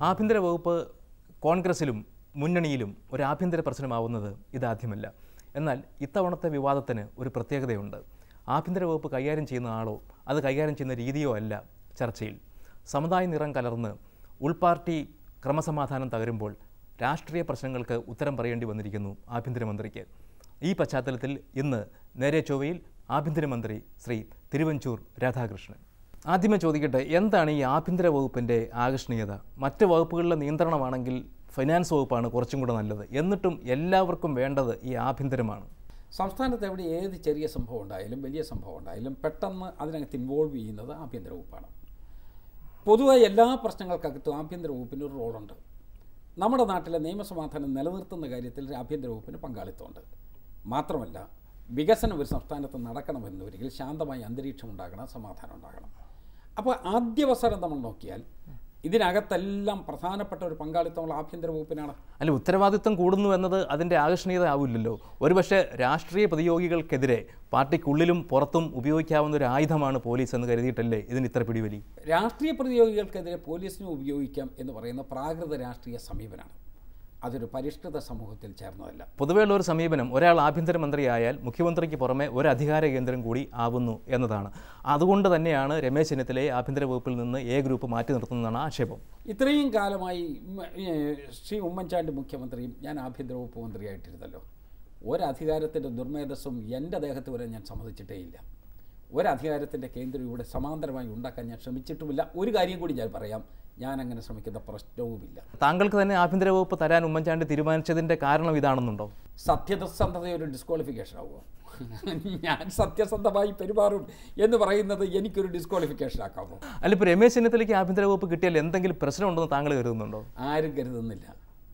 ആഭ്യന്തര വകുപ്പ് കോൺഗ്രസിലും മുന്നണിയിലും ഒരു ആഭ്യന്തര പ്രശ്നമാവുന്നത് ഇതാദ്യമല്ല എന്നാൽ ഇത്തവണത്തെ വിവാദത്തിന് ഒരു പ്രത്യേകതയുണ്ട് ആഭ്യന്തര വകുപ്പ് കൈകാര്യം ചെയ്യുന്ന ആളോ അത് കൈകാര്യം ചെയ്യുന്ന രീതിയോ അല്ല ചർച്ചയിൽ സമുദായ നിറം കലർന്ന് ഉൾപാർട്ടി ക്രമസമാധാനം തകരുമ്പോൾ രാഷ്ട്രീയ പ്രശ്നങ്ങൾക്ക് ഉത്തരം പറയേണ്ടി വന്നിരിക്കുന്നു ആഭ്യന്തരമന്ത്രിക്ക് ഈ പശ്ചാത്തലത്തിൽ ഇന്ന് നേരെ ചൊവ്വയിൽ ആഭ്യന്തരമന്ത്രി ശ്രീ തിരുവഞ്ചൂർ രാധാകൃഷ്ണൻ ആദ്യമേ ചോദിക്കട്ടെ എന്താണ് ഈ ആഭ്യന്തര വകുപ്പിൻ്റെ ആകർഷണീയത മറ്റ് വകുപ്പുകളിലെ നിയന്ത്രണമാണെങ്കിൽ ഫൈനാൻസ് വകുപ്പാണ് കുറച്ചും കൂടെ നല്ലത് എന്നിട്ടും എല്ലാവർക്കും വേണ്ടത് ഈ ആഭ്യന്തരമാണ് സംസ്ഥാനത്ത് എവിടെ ഏത് ചെറിയ സംഭവം ഉണ്ടായാലും വലിയ സംഭവം ഉണ്ടായാലും പെട്ടെന്ന് അതിനകത്ത് ഇൻവോൾവ് ചെയ്യുന്നത് ആഭ്യന്തര വകുപ്പാണ് പൊതുവായി എല്ലാ പ്രശ്നങ്ങൾക്കകത്തും ആഭ്യന്തര വകുപ്പിന് ഒരു റോളുണ്ട് നമ്മുടെ നാട്ടിലെ നിയമസമാധാനം നിലനിർത്തുന്ന കാര്യത്തിൽ ആഭ്യന്തര വകുപ്പിന് പങ്കാളിത്തമുണ്ട് മാത്രമല്ല വികസനം ഒരു സംസ്ഥാനത്ത് നടക്കണമെന്നൊരിക്കൽ ശാന്തമായ അന്തരീക്ഷം ഉണ്ടാകണം സമാധാനം ഉണ്ടാകണം അപ്പോൾ ആദ്യവസരം നമ്മൾ നോക്കിയാൽ ഇതിനകത്തെല്ലാം പ്രധാനപ്പെട്ട ഒരു പങ്കാളിത്തമുള്ള ആഭ്യന്തര വകുപ്പിനാണ് അല്ല ഉത്തരവാദിത്വം കൂടുന്നു എന്നത് അതിൻ്റെ ആകർഷണീയത ആവില്ലല്ലോ ഒരുപക്ഷെ രാഷ്ട്രീയ പ്രതിയോഗികൾക്കെതിരെ പാർട്ടിക്കുള്ളിലും പുറത്തും ഉപയോഗിക്കാവുന്ന ഒരു ആയുധമാണ് പോലീസ് എന്ന് കരുതിയിട്ടല്ലേ ഇതിന് ഇത്ര പിടിവലി രാഷ്ട്രീയ പ്രതിയോഗികൾക്കെതിരെ പോലീസിനെ ഉപയോഗിക്കാം എന്ന് പറയുന്ന പ്രാകൃത രാഷ്ട്രീയ സമീപനമാണ് അതൊരു പരിഷ്കൃത സമൂഹത്തിൽ ചേർന്നതല്ല പൊതുവെയുള്ള ഒരു സമീപനം ഒരാൾ ആഭ്യന്തരമന്ത്രിയായാൽ മുഖ്യമന്ത്രിക്ക് പുറമെ ഒരു അധികാര കേന്ദ്രം കൂടി ആവുന്നു എന്നതാണ് അതുകൊണ്ട് തന്നെയാണ് രമേശ് ചെന്നിത്തലയെ ആഭ്യന്തര വകുപ്പിൽ നിന്ന് എ ഗ്രൂപ്പ് മാറ്റി നിർത്തുന്നതാണ് ആക്ഷേപം ഇത്രയും കാലമായി ഉമ്മ- ഏ, ശ്രീ ഉമ്മൻചാണ്ടി മുഖ്യമന്ത്രിയും ഞാൻ ആഭ്യന്തര വകുപ്പ് മന്ത്രിയായിട്ടിരുന്നല്ലോ ഒരധികാരത്തിൻ്റെ ദുർമേധസ്സും എൻ്റെ ദേഹത്ത് വരെ ഞാൻ സമ്മതിച്ചിട്ടേ ഇല്ല ഒരധികാരത്തിൻ്റെ കേന്ദ്രം ഇവിടെ സമാന്തരമായി ഉണ്ടാക്കാൻ ഞാൻ ശ്രമിച്ചിട്ടുമില്ല ഒരു കാര്യം കൂടി ഞാൻ പറയാം ഞാൻ അങ്ങനെ ശ്രമിക്കുന്ന പ്രശ്നവുമില്ല താങ്കൾക്ക് തന്നെ ആഭ്യന്തര വകുപ്പ് തരാൻ ഉമ്മൻചാണ്ടി തീരുമാനിച്ചതിൻ്റെ കാരണം ഇതാണെന്നുണ്ടോ സത്യസന്ധത ഒരു ഡിസ്ക്വാളിഫിക്കേഷൻ ആവുമോ ഞാൻ സത്യസന്ധമായി പെരുമാറും എന്ന് പറയുന്നത് എനിക്കൊരു ഡിസ്ക്വാളിഫിക്കേഷൻ ആക്കാമോ അല്ല ഇപ്പോൾ രമേശ് ചെന്നിത്തലയ്ക്ക് ആഭ്യന്തര വകുപ്പ് കിട്ടിയാൽ എന്തെങ്കിലും പ്രശ്നമുണ്ടെന്ന് താങ്കൾ കരുതുന്നുണ്ടോ ആരും കരുതുന്നില്ല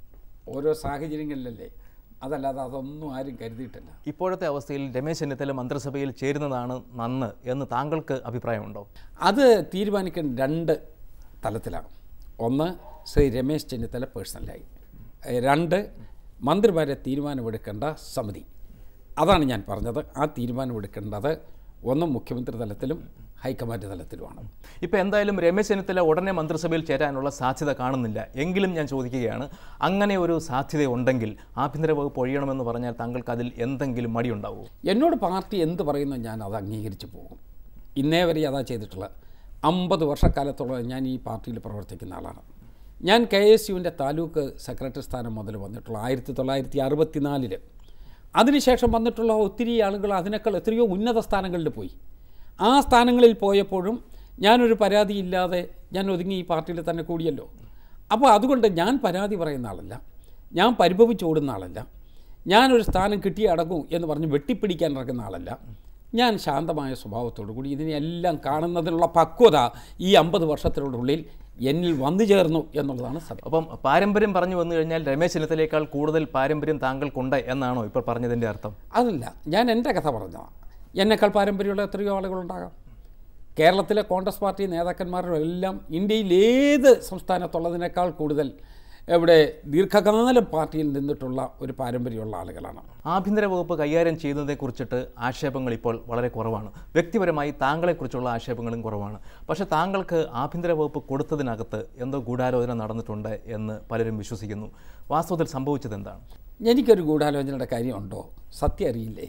ഓരോ സാഹചര്യങ്ങളിലല്ലേ അതല്ലാതെ അതൊന്നും ആരും കരുതിയിട്ടില്ല ഇപ്പോഴത്തെ അവസ്ഥയിൽ രമേശ് ചെന്നിത്തല മന്ത്രിസഭയിൽ ചേരുന്നതാണ് നന്ന് എന്ന് താങ്കൾക്ക് അഭിപ്രായമുണ്ടോ അത് തീരുമാനിക്കേണ്ട രണ്ട് തലത്തിലാണ് ഒന്ന് ശ്രീ രമേശ് ചെന്നിത്തല പേഴ്സണലായി ഏഹ് രണ്ട് മന്ത്രിമാരെ തീരുമാനമെടുക്കേണ്ട സമിതി അതാണ് ഞാൻ പറഞ്ഞത് ആ തീരുമാനമെടുക്കേണ്ടത് ഒന്ന് മുഖ്യമന്ത്രി തലത്തിലും ഹൈക്കമാൻഡ് തലത്തിലുമാണ് ഇപ്പോൾ എന്തായാലും രമേശ് ചെന്നിത്തല ഉടനെ മന്ത്രിസഭയിൽ ചേരാനുള്ള സാധ്യത കാണുന്നില്ല എങ്കിലും ഞാൻ ചോദിക്കുകയാണ് അങ്ങനെ ഒരു സാധ്യത ഉണ്ടെങ്കിൽ ആഭ്യന്തര വകുപ്പ് ഒഴിയണമെന്ന് പറഞ്ഞാൽ താങ്കൾക്ക് അതിൽ എന്തെങ്കിലും മടിയുണ്ടാവുമോ എന്നോട് പാർട്ടി എന്ത് പറയുന്നു ഞാൻ അത് അംഗീകരിച്ച് പോകും ഇന്നേ വരെ അതാ ചെയ്തിട്ടുള്ളത് അമ്പത് വർഷക്കാലത്തോളം ഞാൻ ഈ പാർട്ടിയിൽ പ്രവർത്തിക്കുന്ന ആളാണ് ഞാൻ കെ എസ് യുവിൻ്റെ താലൂക്ക് സെക്രട്ടറി സ്ഥാനം മുതൽ വന്നിട്ടുള്ള ആയിരത്തി തൊള്ളായിരത്തി അറുപത്തിനാലില് അതിനുശേഷം വന്നിട്ടുള്ള ഒത്തിരി ആളുകൾ അതിനേക്കാൾ എത്രയോ ഉന്നത സ്ഥാനങ്ങളിൽ പോയി ആ സ്ഥാനങ്ങളിൽ പോയപ്പോഴും ഞാനൊരു പരാതിയില്ലാതെ ഞാൻ ഒതുങ്ങി ഈ പാർട്ടിയിൽ തന്നെ കൂടിയല്ലോ അപ്പോൾ അതുകൊണ്ട് ഞാൻ പരാതി പറയുന്ന ആളല്ല ഞാൻ പരിഭവിച്ചോടുന്ന ആളല്ല ഞാനൊരു സ്ഥാനം കിട്ടിയേ അടങ്ങൂ എന്ന് പറഞ്ഞ് വെട്ടിപ്പിടിക്കാൻ ഇറങ്ങുന്ന ആളല്ല ഞാൻ ശാന്തമായ സ്വഭാവത്തോടു കൂടി ഇതിനെല്ലാം കാണുന്നതിനുള്ള പക്വത ഈ അമ്പത് വർഷത്തിനുള്ളിൽ എന്നിൽ വന്നു ചേർന്നു എന്നുള്ളതാണ് സത്യം അപ്പം പാരമ്പര്യം പറഞ്ഞു വന്നു കഴിഞ്ഞാൽ രമേശ് ചെന്നിത്തലയേക്കാൾ കൂടുതൽ പാരമ്പര്യം താങ്കൾക്കുണ്ട് എന്നാണോ ഇപ്പോൾ പറഞ്ഞതിൻ്റെ അർത്ഥം അതല്ല ഞാൻ എൻ്റെ കഥ പറഞ്ഞതാണ് എന്നെക്കാൾ പാരമ്പര്യമുള്ള എത്രയോ ആളുകളുണ്ടാകാം കേരളത്തിലെ കോൺഗ്രസ് പാർട്ടി നേതാക്കന്മാരും എല്ലാം ഇന്ത്യയിൽ ഏത് സംസ്ഥാനത്തുള്ളതിനേക്കാൾ കൂടുതൽ ഇവിടെ ദീർഘകാലം പാർട്ടിയിൽ നിന്നിട്ടുള്ള ഒരു പാരമ്പര്യമുള്ള ആളുകളാണ് ആഭ്യന്തര വകുപ്പ് കൈകാര്യം ചെയ്യുന്നതിനെക്കുറിച്ചിട്ട് ആക്ഷേപങ്ങൾ ഇപ്പോൾ വളരെ കുറവാണ് വ്യക്തിപരമായി താങ്കളെക്കുറിച്ചുള്ള ആക്ഷേപങ്ങളും കുറവാണ് പക്ഷേ താങ്കൾക്ക് ആഭ്യന്തര വകുപ്പ് കൊടുത്തതിനകത്ത് എന്തോ ഗൂഢാലോചന നടന്നിട്ടുണ്ട് എന്ന് പലരും വിശ്വസിക്കുന്നു വാസ്തവത്തിൽ സംഭവിച്ചത് എന്താണ് എനിക്കൊരു ഗൂഢാലോചനയുടെ കാര്യമുണ്ടോ സത്യം അറിയില്ലേ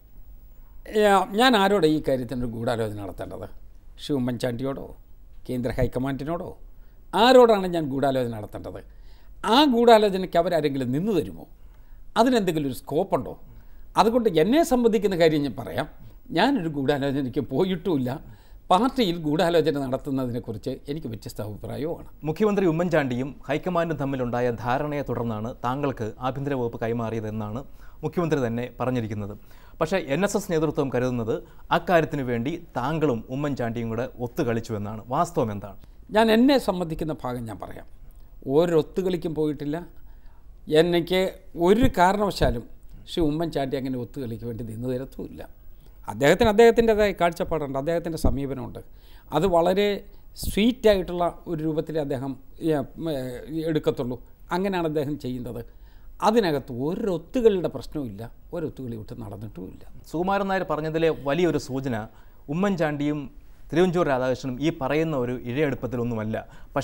ഏ, ഞാൻ ആരോടെ ഈ കാര്യത്തിനൊരു ഗൂഢാലോചന നടത്തേണ്ടത് ശ്രീ ഉമ്മൻചാണ്ടിയോടോ കേന്ദ്ര ഹൈക്കമാൻഡിനോടോ ആരോടാണ് ഞാൻ ഗൂഢാലോചന നടത്തേണ്ടത് ആ ഗൂഢാലോചനയ്ക്ക് അവരാരെങ്കിലും നിന്നു തരുമോ അതിനെന്തെങ്കിലും ഒരു സ്കോപ്പുണ്ടോ അതുകൊണ്ട് എന്നെ സംബന്ധിക്കുന്ന കാര്യം ഞാൻ പറയാം ഞാനൊരു ഗൂഢാലോചനയ്ക്ക് പോയിട്ടുമില്ല പാർട്ടിയിൽ ഗൂഢാലോചന നടത്തുന്നതിനെക്കുറിച്ച് എനിക്ക് വ്യത്യസ്ത അഭിപ്രായവുമാണ് മുഖ്യമന്ത്രി ഉമ്മൻചാണ്ടിയും ഹൈക്കമാൻഡും തമ്മിലുണ്ടായ ധാരണയെ തുടർന്നാണ് താങ്കൾക്ക് ആഭ്യന്തര വകുപ്പ് കൈമാറിയതെന്നാണ് മുഖ്യമന്ത്രി തന്നെ പറഞ്ഞിരിക്കുന്നത് പക്ഷേ എൻ എസ് എസ് നേതൃത്വം കരുതുന്നത് അക്കാര്യത്തിനു വേണ്ടി താങ്കളും ഉമ്മൻചാണ്ടിയും കൂടെ ഒത്തുകളിച്ചു എന്നാണ് വാസ്തവം എന്താണ് ഞാൻ എന്നെ സംബന്ധിക്കുന്ന ഭാഗം ഞാൻ പറയാം ഒരു ഒത്തുകളിക്കും പോയിട്ടില്ല എനിക്ക് ഒരു കാരണവശാലും ശ്രീ ഉമ്മൻചാണ്ടി അങ്ങനെ ഒത്തുകളിക്ക് വേണ്ടി നിന്ന് തരത്തുമില്ല അദ്ദേഹത്തിന് അദ്ദേഹത്തിൻ്റെതായ കാഴ്ചപ്പാടുണ്ട് അദ്ദേഹത്തിൻ്റെ സമീപനമുണ്ട് അത് വളരെ സ്വീറ്റായിട്ടുള്ള ഒരു രൂപത്തിൽ അദ്ദേഹം ഏ, ഉം, ഏ, എടുക്കത്തുള്ളൂ അങ്ങനെയാണ് അദ്ദേഹം ചെയ്യുന്നത് അതിനകത്ത് ഒരൊത്തുകളുടെ പ്രശ്നവുമില്ല ഒരൊത്തുകളി വിട്ട് നടന്നിട്ടുമില്ല സുകുമാരൻ നായർ പറഞ്ഞതിലെ വലിയൊരു സൂചന ഉമ്മൻചാണ്ടിയും തിരുവഞ്ചൂർ രാധാകൃഷ്ണനും ഈ പറയുന്ന ഒരു ഇഴയെടുപ്പത്തിലൊന്നുമല്ല പക്ഷേ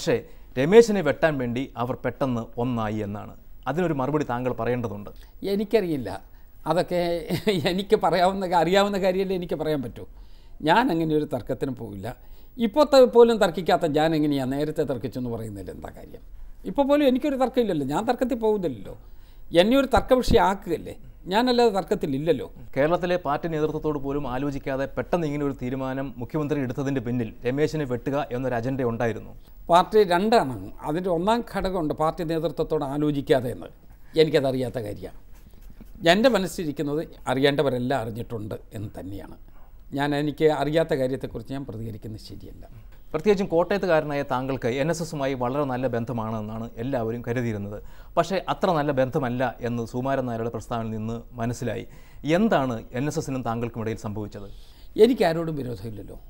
രമേശിനെ വെട്ടാൻ വേണ്ടി അവർ പെട്ടെന്ന് ഒന്നായി എന്നാണ് അതിനൊരു മറുപടി താങ്കൾ പറയേണ്ടതുണ്ട് എനിക്കറിയില്ല അതൊക്കെ എനിക്ക് പറയാവുന്ന അറിയാവുന്ന കാര്യമല്ലേ എനിക്ക് പറയാൻ പറ്റൂ ഞാൻ അങ്ങനെ ഒരു തർക്കത്തിന് പോവില്ല ഇപ്പോഴത്തെ പോലും തർക്കിക്കാത്ത ഞാൻ എങ്ങനെയാണ് നേരത്തെ തർക്കിച്ചെന്ന് പറയുന്നതിൽ എന്താ കാര്യം ഇപ്പോൾ പോലും എനിക്കൊരു തർക്കമില്ലല്ലോ ഞാൻ തർക്കത്തിൽ പോകുന്നില്ലല്ലോ എന്നെ ഒരു തർക്ക വിഷയം ആക്കുകയല്ലേ ഞാനല്ലാതെ തർക്കത്തിലില്ലല്ലോ കേരളത്തിലെ പാർട്ടി നേതൃത്വത്തോട് പോലും ആലോചിക്കാതെ പെട്ടെന്ന് ഇങ്ങനെ ഒരു തീരുമാനം മുഖ്യമന്ത്രി എടുത്തതിൻ്റെ പിന്നിൽ രമേശിനെ വെട്ടുക എന്നൊരു അജണ്ട ഉണ്ടായിരുന്നു പാർട്ടി രണ്ടാണ് അതിൻ്റെ ഒന്നാം ഘടകമുണ്ട് പാർട്ടി നേതൃത്വത്തോട് ആലോചിക്കാതെ എന്ന് എനിക്കതറിയാത്ത കാര്യമാണ് എൻ്റെ മനസ്സിലിരിക്കുന്നത് അറിയേണ്ടവരെല്ലാം അറിഞ്ഞിട്ടുണ്ട് എന്ന് തന്നെയാണ് ഞാൻ എനിക്ക് അറിയാത്ത കാര്യത്തെക്കുറിച്ച് ഞാൻ പ്രതികരിക്കുന്നത് ശരിയല്ല പ്രത്യേകിച്ചും കോട്ടയത്തുകാരനായ താങ്കൾക്ക് എൻ എസ് എസുമായി വളരെ നല്ല ബന്ധമാണെന്നാണ് എല്ലാവരും കരുതിയിരുന്നത് പക്ഷേ അത്ര നല്ല ബന്ധമല്ല എന്ന് സുകുമാരൻ നായരുടെ പ്രസ്താവനയിൽ നിന്ന് മനസ്സിലായി എന്താണ് എൻ എസ് എസിനും താങ്കൾക്കും ഇടയിൽ സംഭവിച്ചത് എനിക്ക് ആരോടും വിരോധമില്ലല്ലോ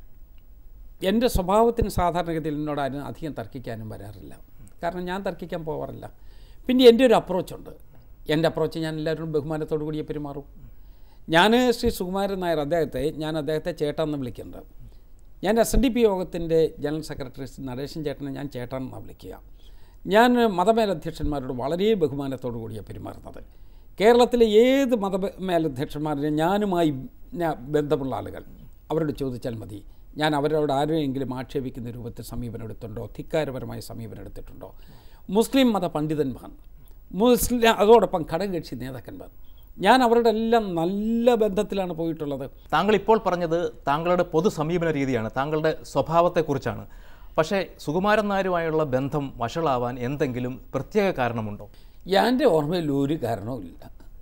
എൻ്റെ സ്വഭാവത്തിന് സാധാരണഗതിയിൽ എന്നോട് ആരും അധികം തർക്കിക്കാനും വരാറില്ല കാരണം ഞാൻ തർക്കിക്കാൻ പോകാറില്ല പിന്നെ എൻ്റെ ഒരു അപ്രോച്ചുണ്ട് എൻ്റെ അപ്രോച്ച് ഞാൻ എല്ലാവരോടും ബഹുമാനത്തോടു കൂടിയേ പെരുമാറും ഞാൻ ശ്രീ സുകുമാരൻ നായർ അദ്ദേഹത്തെ ഞാൻ അദ്ദേഹത്തെ ചേട്ടാന്ന് വിളിക്കുന്നുണ്ട് ഞാൻ എസ് എൻ ഡി പി യോഗത്തിൻ്റെ ജനറൽ സെക്രട്ടറി ശ്രീ നടേശൻ ചേട്ടനെ ഞാൻ ചേട്ടാണെന്നാണ് വിളിക്കുക ഞാൻ മതമേലധ്യക്ഷന്മാരോട് വളരെ ബഹുമാനത്തോടു കൂടിയാണ് പെരുമാറുന്നത് കേരളത്തിലെ ഏത് മതമേലധ്യക്ഷന്മാരിനെ ഞാനുമായി ഞാൻ ബന്ധമുള്ള ആളുകൾ അവരോട് ചോദിച്ചാൽ മതി ഞാൻ അവരോട് ആരെയെങ്കിലും ആക്ഷേപിക്കുന്ന രൂപത്തിൽ സമീപനം എടുത്തിട്ടുണ്ടോ ധിക്കാരപരമായ സമീപനം എടുത്തിട്ടുണ്ടോ മുസ്ലിം മത പണ്ഡിതന്മാർ മുസ്ലിം അതോടൊപ്പം ഘടകകക്ഷി നേതാക്കന്മാർ ഞാൻ അവരുടെ എല്ലാം നല്ല ബന്ധത്തിലാണ് പോയിട്ടുള്ളത് താങ്കൾ ഇപ്പോൾ പറഞ്ഞത് താങ്കളുടെ പൊതു സമീപന രീതിയാണ് താങ്കളുടെ സ്വഭാവത്തെക്കുറിച്ചാണ് പക്ഷേ സുകുമാരൻ നായരുമായുള്ള ബന്ധം വഷളാവാൻ എന്തെങ്കിലും പ്രത്യേക കാരണമുണ്ടോ എൻ്റെ ഓർമ്മയിൽ ഒരു കാരണവുമില്ല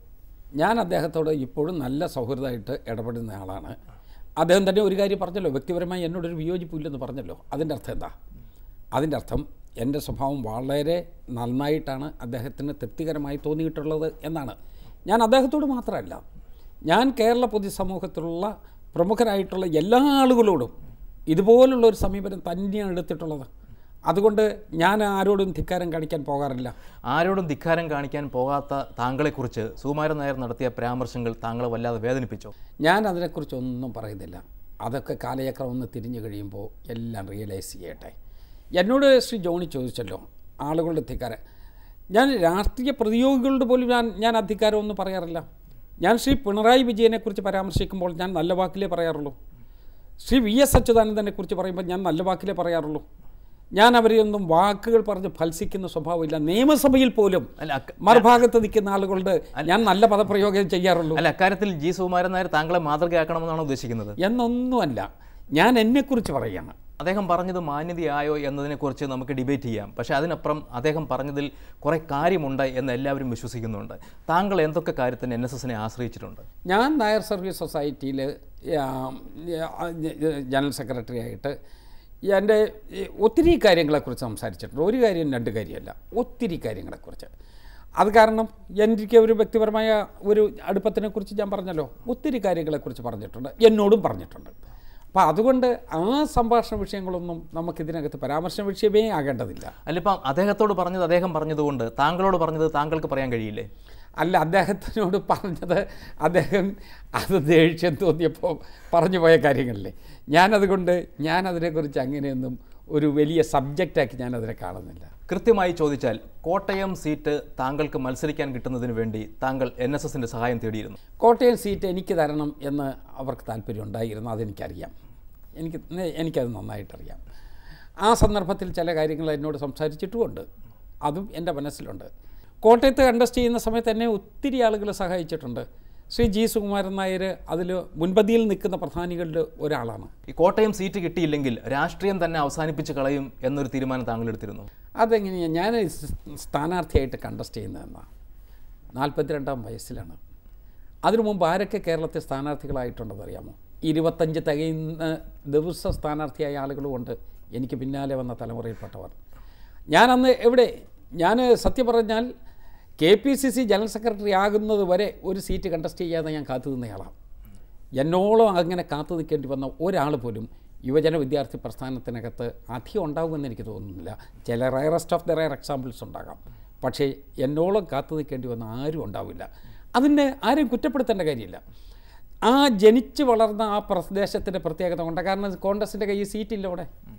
ഞാൻ അദ്ദേഹത്തോട് ഇപ്പോഴും നല്ല സൗഹൃദമായിട്ട് ഇടപെടുന്ന ആളാണ് അദ്ദേഹം തന്നെ ഒരു കാര്യം പറഞ്ഞല്ലോ വ്യക്തിപരമായി എന്നോടൊരു വിയോജിപ്പില്ലെന്ന് പറഞ്ഞല്ലോ അതിൻ്റെ അർത്ഥം എന്താ അതിൻ്റെ അർത്ഥം എൻ്റെ സ്വഭാവം വളരെ നന്നായിട്ടാണ് അദ്ദേഹത്തിന് തൃപ്തികരമായി തോന്നിയിട്ടുള്ളത് എന്നാണ് ഞാൻ അദ്ദേഹത്തോട് മാത്രമല്ല ഞാൻ കേരള പൊതുസമൂഹത്തിലുള്ള പ്രമുഖരായിട്ടുള്ള എല്ലാ ആളുകളോടും ഇതുപോലുള്ള ഒരു സമീപനം തന്നെയാണ് എടുത്തിട്ടുള്ളത് അതുകൊണ്ട് ഞാൻ ആരോടും ധിക്കാരം കാണിക്കാൻ പോകാറില്ല ആരോടും ധിക്കാരം കാണിക്കാൻ പോകാത്ത താങ്കളെക്കുറിച്ച് സുകുമാരൻ നായർ നടത്തിയ പരാമർശങ്ങൾ താങ്കളെ വല്ലാതെ വേദനിപ്പിച്ചോ ഞാൻ അതിനെക്കുറിച്ചൊന്നും പറയുന്നില്ല അതൊക്കെ കാലചക്രം ഒന്ന് തിരിഞ്ഞു കഴിയുമ്പോൾ എല്ലാം റിയലൈസ് ചെയ്യട്ടെ എന്നോട് ശ്രീ ജോണി ചോദിച്ചല്ലോ ആളുകളുടെ ധിക്കാരം ഞാൻ രാഷ്ട്രീയ പ്രതിയോഗികളുടെ പോലും ഞാൻ ഞാൻ അധികാരമൊന്നും പറയാറില്ല ഞാൻ ശ്രീ പിണറായി വിജയനെക്കുറിച്ച് പരാമർശിക്കുമ്പോൾ ഞാൻ നല്ല വാക്കിലേ പറയാറുള്ളൂ ശ്രീ വി എസ് അച്യുതാനന്ദനെ കുറിച്ച് പറയുമ്പോൾ ഞാൻ നല്ല വാക്കിലേ പറയാറുള്ളൂ ഞാൻ അവരെയൊന്നും വാക്കുകൾ പറഞ്ഞ് ഫത്സിക്കുന്ന സ്വഭാവമില്ല നിയമസഭയിൽ പോലും അല്ല അക്ക- മറുഭാഗത്ത് നിൽക്കുന്ന ആളുകളുടെ ഞാൻ നല്ല പദപ്രയോഗം ചെയ്യാറുള്ളൂ അല്ല അക്കാര്യത്തിൽ ജി സുകുമാരൻ നായർ താങ്കളെ മാതൃകയാക്കണമെന്നാണ് ഉദ്ദേശിക്കുന്നത് എന്നൊന്നുമല്ല ഞാൻ എന്നെക്കുറിച്ച് പറയുകയാണ് അദ്ദേഹം പറഞ്ഞത് മാന്യതയായോ എന്നതിനെക്കുറിച്ച് നമുക്ക് ഡിബേറ്റ് ചെയ്യാം പക്ഷേ അതിനപ്പുറം അദ്ദേഹം പറഞ്ഞതിൽ കുറേ കാര്യമുണ്ട് എന്ന് എല്ലാവരും വിശ്വസിക്കുന്നുണ്ട് താങ്കൾ എന്തൊക്കെ കാര്യത്തിന് എൻ എസ് എസിനെ ആശ്രയിച്ചിട്ടുണ്ട് ഞാൻ നായർ സർവീസ് സൊസൈറ്റിയിൽ ജനറൽ സെക്രട്ടറി ആയിട്ട് എൻ്റെ ഈ ഒത്തിരി കാര്യങ്ങളെക്കുറിച്ച് സംസാരിച്ചിട്ടുണ്ട് ഒരു കാര്യം രണ്ട് കാര്യമല്ല ഒത്തിരി കാര്യങ്ങളെക്കുറിച്ച് അത് കാരണം എനിക്ക് ഒരു വ്യക്തിപരമായ ഒരു അടുപ്പത്തിനെക്കുറിച്ച് ഞാൻ പറഞ്ഞല്ലോ ഒത്തിരി കാര്യങ്ങളെക്കുറിച്ച് പറഞ്ഞിട്ടുണ്ട് എന്നോടും പറഞ്ഞിട്ടുണ്ട് അപ്പോൾ അതുകൊണ്ട് ആ സംഭാഷണ വിഷയങ്ങളൊന്നും നമുക്കിതിനകത്ത് പരാമർശ വിഷയമേ ആകേണ്ടതില്ല അല്ല ഇപ്പം അദ്ദേഹത്തോട് പറഞ്ഞത് അദ്ദേഹം പറഞ്ഞതുകൊണ്ട് താങ്കളോട് പറഞ്ഞത് താങ്കൾക്ക് പറയാൻ കഴിയില്ലേ അല്ല അദ്ദേഹത്തിനോട് പറഞ്ഞത് അദ്ദേഹം അത് ദേഷ്യം തോന്നിയപ്പോൾ പറഞ്ഞു പോയ കാര്യങ്ങളില്ലേ ഞാനതുകൊണ്ട് ഞാനതിനെക്കുറിച്ച് അങ്ങനെയൊന്നും ഒരു വലിയ സബ്ജക്റ്റാക്കി ഞാനതിനെ കാണുന്നില്ല കൃത്യമായി ചോദിച്ചാൽ കോട്ടയം സീറ്റ് താങ്കൾക്ക് മത്സരിക്കാൻ കിട്ടുന്നതിന് വേണ്ടി താങ്കൾ എൻ എസ് എസിൻ്റെ സഹായം തേടിയിരുന്നു കോട്ടയം സീറ്റ് എനിക്ക് തരണം എന്ന് അവർക്ക് താല്പര്യം ഉണ്ടായിരുന്നു അതെനിക്കറിയാം എനിക്ക് എനിക്കത് നന്നായിട്ടറിയാം ആ സന്ദർഭത്തിൽ ചില കാര്യങ്ങൾ എന്നോട് സംസാരിച്ചിട്ടുമുണ്ട് അതും എൻ്റെ മനസ്സിലുണ്ട് കോട്ടയത്ത് കണ്ടസ്റ്റ് ചെയ്യുന്ന സമയത്ത് എന്നെ ഒത്തിരി ആളുകൾ സഹായിച്ചിട്ടുണ്ട് ശ്രീ ജി സുകുമാരൻ നായർ അതിൽ മുൻപതിയിൽ നിൽക്കുന്ന പ്രധാനികളിൽ ഒരാളാണ് ഈ കോട്ടയം സീറ്റ് കിട്ടിയില്ലെങ്കിൽ രാഷ്ട്രീയം തന്നെ അവസാനിപ്പിച്ച് കളയും എന്നൊരു തീരുമാനം താങ്കൾ എടുത്തിരുന്നു അതെങ്ങനെയാണ് ഞാൻ സ് സ്ഥാനാർത്ഥിയായിട്ട് കണ്ടസ്റ്റ് ചെയ്യുന്നതെന്നാണ് നാൽപ്പത്തിരണ്ടാം വയസ്സിലാണ് അതിനു മുമ്പ് ആരൊക്കെ കേരളത്തിൽ സ്ഥാനാർത്ഥികളായിട്ടുണ്ടെന്ന് അറിയാമോ ഇരുപത്തഞ്ച് തികയുന്ന ദിവസം സ്ഥാനാർത്ഥിയായ ആളുകളുമുണ്ട് എനിക്ക് പിന്നാലെ വന്ന തലമുറയിൽപ്പെട്ടവർ ഞാനന്ന് എവിടെ ഞാൻ സത്യം പറഞ്ഞാൽ K P C C general secretary ആകുന്നത് വരെ ഒരു സീറ്റ് കണ്ടസ്റ്റ് ചെയ്യാതെ ഞാൻ കാത്തു നിന്നയാളാണ് എന്നോളം അങ്ങനെ കാത്തു നിൽക്കേണ്ടി വന്ന ഒരാൾ പോലും യുവജന വിദ്യാർത്ഥി പ്രസ്ഥാനത്തിനകത്ത് അധികം ഉണ്ടാകുമെന്ന് എനിക്ക് തോന്നുന്നില്ല ചില rarest of the rare examples ഉണ്ടാകാം പക്ഷേ എന്നോളം കാത്തു നിൽക്കേണ്ടി വന്ന ആരും ഉണ്ടാവില്ല അതിന് ആരും കുറ്റപ്പെടുത്തേണ്ട കാര്യമില്ല ആ ജനിച്ച് വളർന്ന ആ പ്രദേശത്തിൻ്റെ പ്രത്യേകത കൊണ്ട് കാരണം കോൺഗ്രസിൻ്റെ കയ്യിൽ സീറ്റില്ല അവിടെ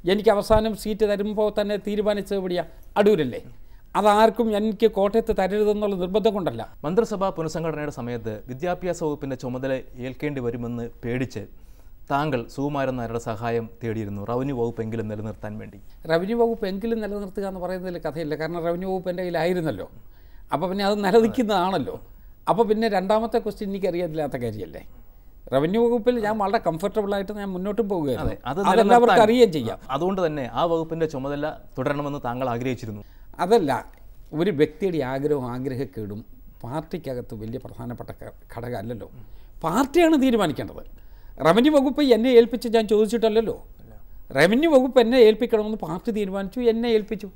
എനിക്ക് അവസാനം സീറ്റ് തരുമ്പോൾ തന്നെ തീരുമാനിച്ചത് എവിടെയാ അടൂരല്ലേ അതാർക്കും എനിക്ക് കോട്ടയത്ത് തരരുതെന്നുള്ള നിർബന്ധം കൊണ്ടല്ല മന്ത്രിസഭാ പുനഃസംഘടനയുടെ സമയത്ത് വിദ്യാഭ്യാസ വകുപ്പിന്റെ ചുമതല ഏൽക്കേണ്ടി വരുമെന്ന് പേടിച്ച് താങ്കൾ സുകുമാരൻ നായരുടെ സഹായം തേടിയിരുന്നു റവന്യൂ വകുപ്പെങ്കിലും നിലനിർത്താൻ വേണ്ടി റവന്യൂ വകുപ്പ് എങ്കിലും നിലനിർത്തുക എന്ന് പറയുന്നതിൽ കഥയില്ല കാരണം റവന്യൂ വകുപ്പ് എൻ്റെ കയ്യിലായിരുന്നല്ലോ അപ്പോൾ പിന്നെ അത് നിലനിൽക്കുന്നതാണല്ലോ അപ്പോൾ പിന്നെ രണ്ടാമത്തെ ക്വസ്റ്റ്യൻ എനിക്ക് അറിയാത്തില്ലാത്ത കാര്യമല്ലേ റവന്യൂ വകുപ്പിൽ ഞാൻ വളരെ കംഫർട്ടബിളായിട്ട് ഞാൻ മുന്നോട്ടും പോവുകയായിരുന്നു അത് അതെല്ലാവർക്കും നിലനിർത്താൻ- അറിയുകയും ചെയ്യാം അതുകൊണ്ട് തന്നെ ആ വകുപ്പിന്റെ ചുമതല തുടരണമെന്ന് താങ്കൾ ആഗ്രഹിച്ചിരുന്നു അതല്ല ഒരു വ്യക്തിയുടെ ആഗ്രഹവും ആഗ്രഹക്കേടും പാർട്ടിക്കകത്ത് വലിയ പ്രധാനപ്പെട്ട ഘ- ഘടകമല്ലല്ലോ പാർട്ടിയാണ് തീരുമാനിക്കേണ്ടത് റവന്യൂ വകുപ്പ് എന്നെ ഏൽപ്പിച്ച് ഞാൻ ചോദിച്ചിട്ടല്ലല്ലോ റവന്യൂ വകുപ്പ് എന്നെ ഏൽപ്പിക്കണമെന്ന് പാർട്ടി തീരുമാനിച്ചു എന്നെ ഏൽപ്പിച്ചു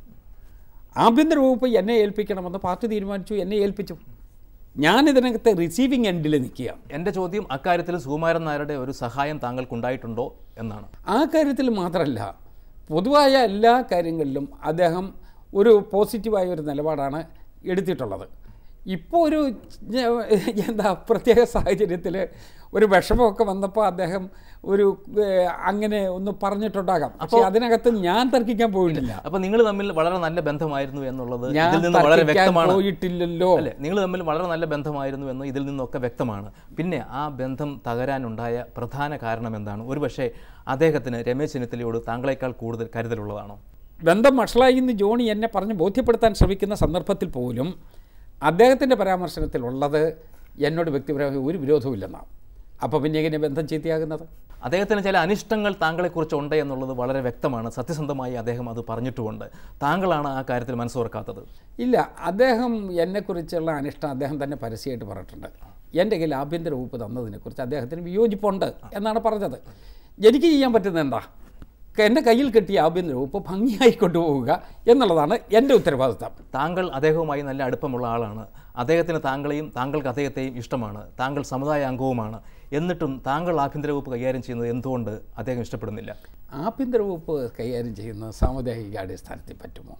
ആഭ്യന്തര വകുപ്പ് എന്നെ ഏൽപ്പിക്കണമെന്ന് പാർട്ടി തീരുമാനിച്ചു എന്നെ ഏൽപ്പിച്ചു ഞാൻ ഇതിനകത്ത് റിസീവിങ് എൻഡിൽ നിൽക്കുക എൻ്റെ ചോദ്യം അക്കാര്യത്തിൽ സുകുമാരൻ നായരുടെ ഒരു സഹായം താങ്കൾക്കുണ്ടായിട്ടുണ്ടോ എന്നാണ് ആ കാര്യത്തിൽ മാത്രമല്ല പൊതുവായ എല്ലാ കാര്യങ്ങളിലും അദ്ദേഹം ഒരു പോസിറ്റീവായ ഒരു നിലപാടാണ് എടുത്തിട്ടുള്ളത് ഇപ്പോൾ ഒരു ഞ- എന്താ പ്രത്യേക സാഹചര്യത്തിൽ ഒരു വിഷമമൊക്കെ വന്നപ്പോൾ അദ്ദേഹം ഒരു ഏഹ്, അങ്ങനെ ഒന്ന് പറഞ്ഞിട്ടുണ്ടാകാം പക്ഷേ അതിനകത്ത് ഞാൻ തർക്കിക്കാൻ പോയിട്ടില്ല അപ്പൊ നിങ്ങൾ തമ്മിൽ വളരെ നല്ല ബന്ധമായിരുന്നു എന്നുള്ളത് ഞാൻ ഇതിൽ നിന്ന് വളരെ തർക്കിക്കാൻ വ്യക്തമാണ് പോയിട്ടില്ലല്ലോ അല്ലെ നിങ്ങൾ തമ്മിൽ വളരെ നല്ല ബന്ധമായിരുന്നു എന്ന് ഇതിൽ നിന്നൊക്കെ വ്യക്തമാണ് പിന്നെ ആ ബന്ധം തകരാനുണ്ടായ പ്രധാന കാരണം എന്താണ് ഒരുപക്ഷെ അദ്ദേഹത്തിന് രമേശ് ചെന്നിത്തലയോട് താങ്കളെക്കാൾ കൂടുതൽ കരുതലുള്ളതാണോ ബന്ധം വഷളായി എന്ന് ജോണി എന്നെ പറഞ്ഞ് ബോധ്യപ്പെടുത്താൻ ശ്രമിക്കുന്ന സന്ദർഭത്തിൽ പോലും അദ്ദേഹത്തിൻ്റെ പരാമർശനത്തിലുള്ളത് എന്നോട് വ്യക്തിപരമായി ഒരു വിരോധവുമില്ലെന്നാണ് അപ്പോൾ പിന്നെ എങ്ങനെ ബന്ധം ചീത്തയാകുന്നത് അദ്ദേഹത്തിന് ചില അനിഷ്ടങ്ങൾ താങ്കളെക്കുറിച്ച് ഉണ്ട് എന്നുള്ളത് വളരെ വ്യക്തമാണ് സത്യസന്ധമായി അദ്ദേഹം അത് പറഞ്ഞിട്ടുമുണ്ട് താങ്കളാണ് ആ കാര്യത്തിൽ മനസ്സ് തുറക്കാത്തത് ഇല്ല അദ്ദേഹം എന്നെക്കുറിച്ചുള്ള അനിഷ്ടം അദ്ദേഹം തന്നെ പരസ്യമായിട്ട് പറഞ്ഞിട്ടുണ്ട് എൻ്റെ കയ്യിൽ ആഭ്യന്തര വകുപ്പ് തന്നതിനെക്കുറിച്ച് അദ്ദേഹത്തിന് വിയോജിപ്പുണ്ട് എന്നാണ് പറഞ്ഞത് എനിക്ക് ചെയ്യാൻ പറ്റുന്നത് എന്താ എൻ്റെ കയ്യിൽ കിട്ടിയ ആഭ്യന്തര വകുപ്പ് ഭംഗിയായി കൊണ്ടുപോവുക എന്നുള്ളതാണ് എൻ്റെ ഉത്തരവാദിത്തം താങ്കൾ അദ്ദേഹവുമായി നല്ല അടുപ്പമുള്ള ആളാണ് അദ്ദേഹത്തിന് താങ്കളെയും താങ്കൾക്ക് അദ്ദേഹത്തെയും ഇഷ്ടമാണ് താങ്കൾ സമുദായ അംഗവുമാണ് എന്നിട്ടും താങ്കൾ ആഭ്യന്തര വകുപ്പ് കൈകാര്യം ചെയ്യുന്നത് എന്തുകൊണ്ട് അദ്ദേഹം ഇഷ്ടപ്പെടുന്നില്ല ആഭ്യന്തര വകുപ്പ് കൈകാര്യം ചെയ്യുന്നത് സാമുദായിക അടിസ്ഥാനത്തിൽ പറ്റുമോ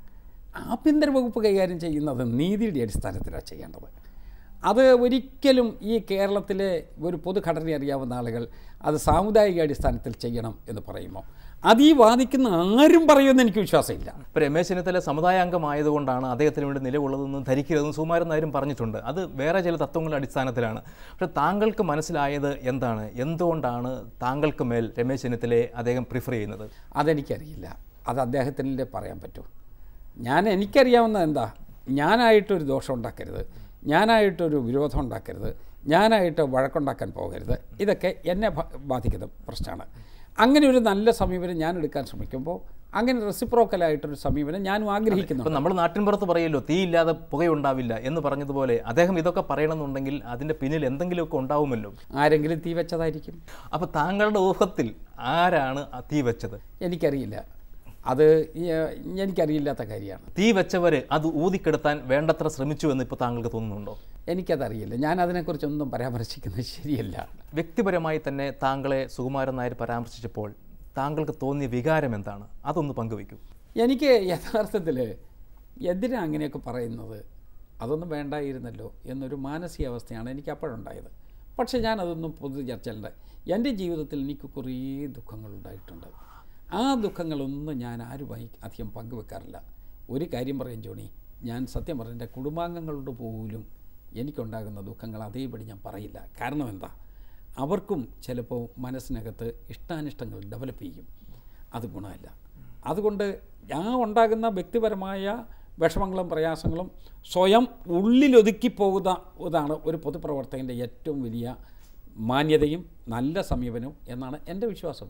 ആഭ്യന്തര വകുപ്പ് കൈകാര്യം ചെയ്യുന്നത് നീതിയുടെ അടിസ്ഥാനത്തിലാണ് ചെയ്യേണ്ടത് അത് ഒരിക്കലും ഈ കേരളത്തിലെ ഒരു പൊതുഘടന അറിയാവുന്ന ആളുകൾ അത് സാമുദായിക അടിസ്ഥാനത്തിൽ ചെയ്യണം എന്ന് പറയുമോ അത് ഈ വാദിക്കുന്ന ആരും പറയുമെന്ന് എനിക്ക് വിശ്വാസമില്ല ഇപ്പോൾ രമേശ് ചെന്നിത്തല സമുദായ അംഗമായതുകൊണ്ടാണ് അദ്ദേഹത്തിന് വേണ്ടി നിലകൊള്ളതെന്ന് ധരിക്കരുതെന്ന് സുകുമാരൻ നായരും പറഞ്ഞിട്ടുണ്ട് അത് വേറെ ചില തത്വങ്ങളുടെ അടിസ്ഥാനത്തിലാണ് പക്ഷേ താങ്കൾക്ക് മനസ്സിലായത് എന്താണ് എന്തുകൊണ്ടാണ് താങ്കൾക്ക് മേൽ രമേശ് ചെന്നിത്തലയെ അദ്ദേഹം പ്രിഫർ ചെയ്യുന്നത് അതെനിക്കറിയില്ല അത് അദ്ദേഹത്തിനല്ലേ പറയാൻ പറ്റൂ ഞാൻ എനിക്കറിയാവുന്ന എന്താ ഞാനായിട്ടൊരു ദോഷം ഉണ്ടാക്കരുത് ഞാനായിട്ടൊരു വിരോധം ഉണ്ടാക്കരുത് ഞാനായിട്ട് വഴക്കുണ്ടാക്കാൻ പോകരുത് ഇതൊക്കെ എന്നെ ബ- ബാധിക്കുന്ന പ്രശ്നമാണ് അങ്ങനെ ഒരു നല്ല സമീപനം ഞാൻ എടുക്കാൻ ശ്രമിക്കുമ്പോൾ അങ്ങനെ റെസിപ്രോക്കലായിട്ടൊരു സമീപനം ഞാനും ആഗ്രഹിക്കുന്നു ഇപ്പം നമ്മൾ നാട്ടിൻപുറത്ത് പറയല്ലോ തീയില്ലാതെ പുകയുണ്ടാവില്ല എന്ന് പറഞ്ഞതുപോലെ അദ്ദേഹം ഇതൊക്കെ പറയണമെന്നുണ്ടെങ്കിൽ അതിൻ്റെ പിന്നിൽ എന്തെങ്കിലുമൊക്കെ ഉണ്ടാവുമല്ലോ ആരെങ്കിലും തീ വെച്ചതായിരിക്കും അപ്പോൾ താങ്കളുടെ ഊഹത്തിൽ ആരാണ് ആ തീ വെച്ചത് എനിക്കറിയില്ല അത് ഈ, എനിക്കറിയില്ലാത്ത കാര്യമാണ് തീ വെച്ചവർ അത് ഊതിക്കെടുത്താൻ വേണ്ടത്ര ശ്രമിച്ചു എന്ന് ഇപ്പോൾ താങ്കൾക്ക് തോന്നുന്നുണ്ടോ എനിക്കതറിയില്ല ഞാൻ അതിനെക്കുറിച്ചൊന്നും പരാമർശിക്കുന്നത് ശരിയല്ല വ്യക്തിപരമായി തന്നെ താങ്കളെ സുകുമാരൻ നായർ പരാമർശിച്ചപ്പോൾ താങ്കൾക്ക് തോന്നിയ വികാരം എന്താണ് അതൊന്ന് പങ്കുവയ്ക്കൂ എനിക്ക് യഥാർത്ഥത്തിൽ എന്തിനാ അങ്ങനെയൊക്കെ പറയുന്നത് അതൊന്നും വേണ്ടായിരുന്നല്ലോ എന്നൊരു മാനസികാവസ്ഥയാണ് എനിക്ക് അപ്പോഴുണ്ടായത് പക്ഷേ ഞാനതൊന്നും പൊതു ചർച്ചയിലുണ്ട് എൻ്റെ ജീവിതത്തിൽ എനിക്ക് കുറേ ദുഃഖങ്ങളുണ്ടായിട്ടുണ്ട് ആ ദുഃഖങ്ങളൊന്നും ഞാൻ ആരുമായി അധികം പങ്കുവെക്കാറില്ല ഒരു കാര്യം പറയും ജോണി ഞാൻ സത്യം പറഞ്ഞ എൻ്റെ കുടുംബാംഗങ്ങളോട് പോലും എനിക്കുണ്ടാകുന്ന ദുഃഖങ്ങൾ അതേപടി ഞാൻ പറയില്ല കാരണം എന്താ അവർക്കും ചിലപ്പോൾ മനസ്സിനകത്ത് ഇഷ്ടാനിഷ്ടങ്ങൾ ഡെവലപ്പ് ചെയ്യും അത് ഗുണമല്ല അതുകൊണ്ട് ആ ഉണ്ടാകുന്ന വ്യക്തിപരമായ വിഷമങ്ങളും പ്രയാസങ്ങളും സ്വയം ഉള്ളിലൊതുക്കി പോകുന്ന ഇതാണ് ഒരു പൊതുപ്രവർത്തകൻ്റെ ഏറ്റവും വലിയ മാന്യതയും നല്ല സമീപനവും എന്നാണ് എൻ്റെ വിശ്വാസം